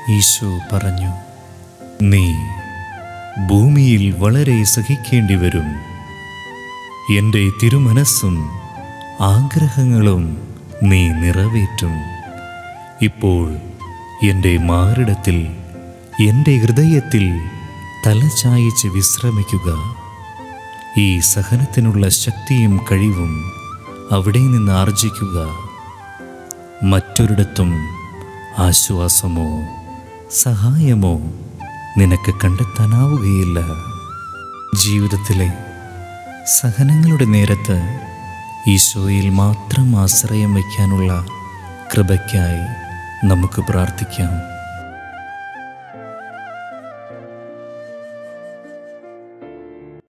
ഈശോ പറഞ്ഞു നീ ഭൂമിയിൽ വളരെ സഹിക്കേണ്ടി വരും എൻ്റെ തിരുമനസ്സും ആഗ്രഹങ്ങളും നീ നിറവേറ്റും ഇപ്പോൾ എൻ്റെ മാറിടത്തിൽ എൻ്റെ ഹൃദയത്തിൽ തലചായിച്ച് വിശ്രമിക്കുക ഈ സഹനത്തിനുള്ള ശക്തിയും കഴിവും അവിടെ നിന്ന് ആർജിക്കുക മറ്റൊരിടത്തും ആശ്വാസമോ സഹായമോ നിനക്ക് കണ്ടെത്താനാവുകയില്ല ജീവിതത്തിലെ സഹനങ്ങളുടെ നേരത്ത് ഈശോയിൽ മാത്രം ആശ്രയം വയ്ക്കാനുള്ള കൃപയ്ക്കായി നമുക്ക് പ്രാർത്ഥിക്കാം